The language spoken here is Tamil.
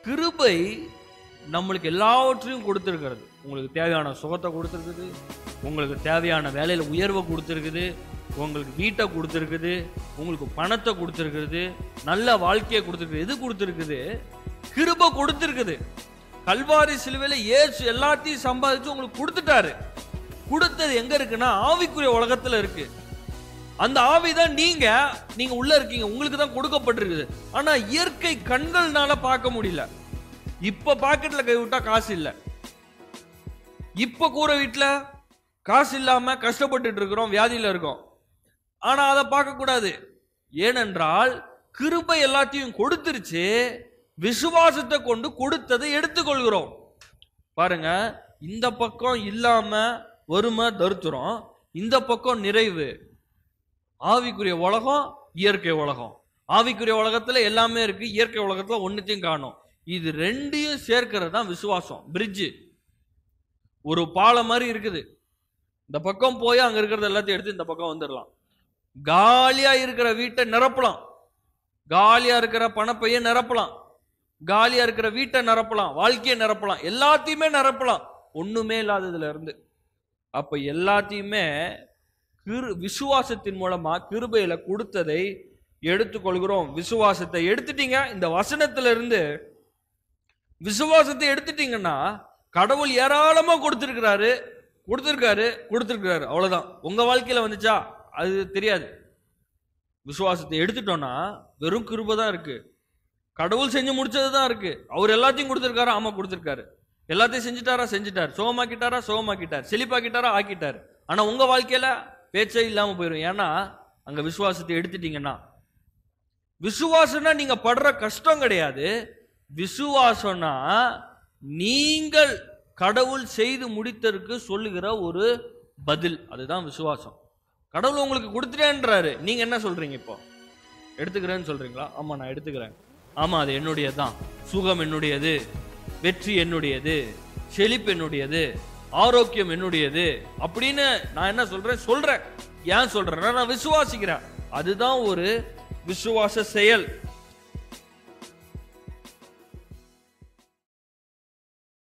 கிருபை நம்மளுக்கு எல்லாவற்றையும் கொடுத்துருக்கிறது உங்களுக்கு தேவையான சுகத்தை கொடுத்துருக்குது உங்களுக்கு தேவையான வேலையில உயர்வை கொடுத்துருக்குது உங்களுக்கு வீட்டை கொடுத்துருக்குது உங்களுக்கு பணத்தை கொடுத்துருக்குது நல்ல வாழ்க்கையை கொடுத்துருக்குது எது கொடுத்துருக்குது கிருபை கொடுத்துருக்குது கல்வாரி சிலுவையில இயேசு எல்லாத்தையும் சம்பாதிச்சு உங்களுக்கு கொடுத்துட்டாரு கொடுத்தது எங்க இருக்குன்னா ஆவிக்குரிய உலகத்துல இருக்கு அந்த ஆவிதான் நீங்க நீங்க உள்ள இருக்கீங்க உங்களுக்கு தான் கொடுக்கப்பட்டிருக்குது ஆனா இயற்கை கண்கள்னால பார்க்க முடியல இப்ப பாக்கெட்ல கை விட்டா காசு இல்ல இப்ப கூரை வீட்டுல காசு இல்லாம கஷ்டப்பட்டுட்டு இருக்கிறோம் வியாதியில இருக்கோம் ஆனா அதை பார்க்க கூடாது ஏனென்றால் கிருபை எல்லாத்தையும் கொடுத்துருச்சு விசுவாசத்தை கொண்டு கொடுத்ததை எடுத்துக்கொள்கிறோம் பாருங்க இந்த பக்கம் இல்லாம வறுமை தருத்துறோம் இந்த பக்கம் நிறைவு ஆவிக்குரிய உலகம் இயற்கை உலகம் ஆவிக்குரிய உலகத்துல எல்லாமே இருக்கு இயற்கை உலகத்துல ஒன்னுத்தையும் காணும் இது ரெண்டையும் சேர்க்கிறது தான் விசுவாசம் பிரிட்ஜு ஒரு பாலம் மாதிரி இருக்குது இந்த பக்கம் போய் அங்க இருக்கிறது எல்லாத்தையும் எடுத்து இந்த பக்கம் வந்துடலாம் காலியா இருக்கிற வீட்டை நிரப்பலாம் காலியா இருக்கிற பணப்பைய நிரப்பலாம் காலியா இருக்கிற வீட்டை நிரப்பலாம் வாழ்க்கையை நிரப்பலாம் எல்லாத்தையுமே நிரப்பலாம் ஒண்ணுமே இல்லாததுல இருந்து அப்ப எல்லாத்தையுமே கிரு விசுவாசத்தின் மூலமா கிருபையில கொடுத்ததை எடுத்துக்கொள்கிறோம் விசுவாசத்தை எடுத்துட்டீங்க இந்த வசனத்துல இருந்து விசுவாசத்தை எடுத்துட்டீங்கன்னா கடவுள் ஏராளமா கொடுத்திருக்கிறாரு கொடுத்திருக்காரு கொடுத்திருக்கிறாரு அவ்வளவுதான் உங்க வாழ்க்கையில வந்துச்சா அது தெரியாது விசுவாசத்தை எடுத்துட்டோம்னா வெறும் கிருபை தான் இருக்கு கடவுள் செஞ்சு முடிச்சது தான் இருக்கு அவர் எல்லாத்தையும் கொடுத்திருக்காரு ஆமா கொடுத்திருக்காரு எல்லாத்தையும் செஞ்சுட்டாரா செஞ்சுட்டார் சோகமாக்கிட்டாரா சோகமாக்கிட்டார் செழிப்பாக்கிட்டாரா ஆக்கிட்டார் ஆனா உங்க வாழ்க்கையில பேச்சே இல்லாம போயிடும் ஏன்னா அங்க விசுவாசத்தை எடுத்துட்டீங்கன்னா விசுவாசம்னா நீங்க படுற கஷ்டம் கிடையாது விசுவாசம்னா நீங்கள் கடவுள் செய்து முடித்ததற்கு சொல்லுகிற ஒரு பதில் அதுதான் விசுவாசம் கடவுள் உங்களுக்கு கொடுத்துட்டேன்றாரு நீங்க என்ன சொல்றீங்க இப்போ எடுத்துக்கிறேன்னு சொல்றீங்களா ஆமா நான் எடுத்துக்கிறேன் ஆமா அது என்னுடையது தான் சுகம் என்னுடையது வெற்றி என்னுடையது செழிப்பு என்னுடையது ஆரோக்கியம் என்னுடையது அப்படின்னு நான் என்ன சொல்றேன் சொல்றேன் ஏன் சொல்றேன்னா நான் விசுவாசிக்கிறேன் அதுதான் ஒரு விசுவாச செயல்